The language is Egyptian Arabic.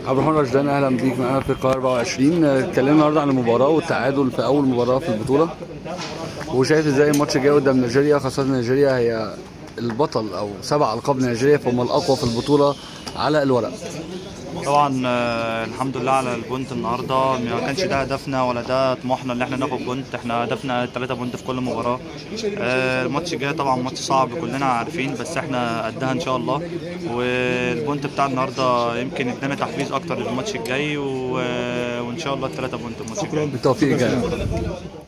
عبد الرحمن رشدان اهلا بيك معانا في القاهره 24 اتكلمنا النهارده عن المباراه والتعادل في اول مباراه في البطوله وشايف ازاي الماتش الجاي قدام نيجيريا خاصه نيجيريا هي البطل او سبع القاب نيجيريا فهم الاقوى في البطوله على الورق طبعا آه، الحمد لله على البونت النهارده ما كانش ده هدفنا ولا ده طموحنا ان احنا ناخد بونت احنا هدفنا 3 بونت في كل مباراه آه، الماتش الجاي طبعا ماتش صعب كلنا عارفين بس احنا قدها ان شاء الله والبونت بتاع النهارده يمكن ادانا تحفيز اكتر للماتش الجاي و- وان شاء الله 3 بونت الماتش الجاي بالتوفيق الجاي